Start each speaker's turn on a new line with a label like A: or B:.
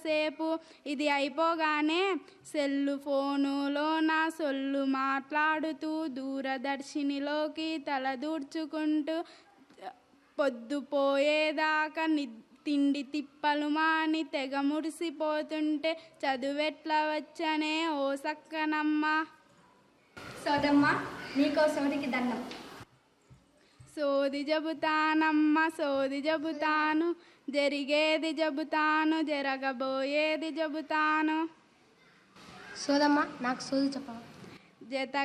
A: సేపు ఇది అయిపోగానే సెల్లు ఫోనులో నా సొల్లు మాట్లాడుతూ దూరదర్శినిలోకి తలదూర్చుకుంటూ పొద్దుపోయేదాకా ని తిండి తిప్పలు మాని తెగ మురిసిపోతుంటే చదువెట్లా వచ్చనే ఓ సక్కనమ్మ
B: సోదమ్మ నీకో సోదికి దండం
A: సోది చెబుతానమ్మ సోది చెబుతాను జరిగేది చెబుతాను జరగబోయేది చెబుతాను
B: సోదమ్మ నాకు సోది చెప్పవా
A: జత